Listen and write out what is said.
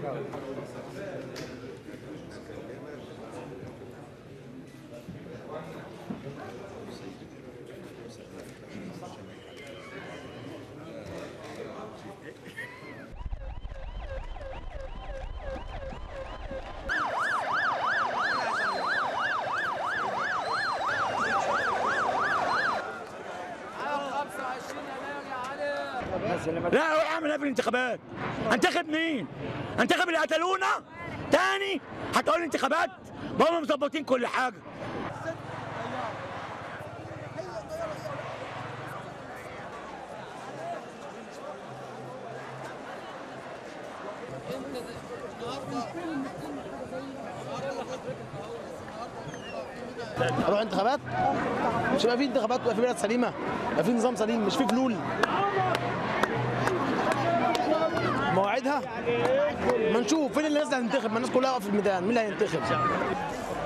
لا هو اعمل ايه في الانتخابات؟ انتخب مين؟ انتخب اللي قتلونا؟ تاني؟ هتقول لي انتخابات؟ ما هم مظبطين كل حاجه اروح انتخابات مش يبقى في انتخابات ويبقى في بلد سليمه يبقى في نظام سليم مش في فلول مواعيدها ما نشوف فين اللي الناس اللي هتنتخب ما الناس كلها واقفه في الميدان مين اللي هينتخب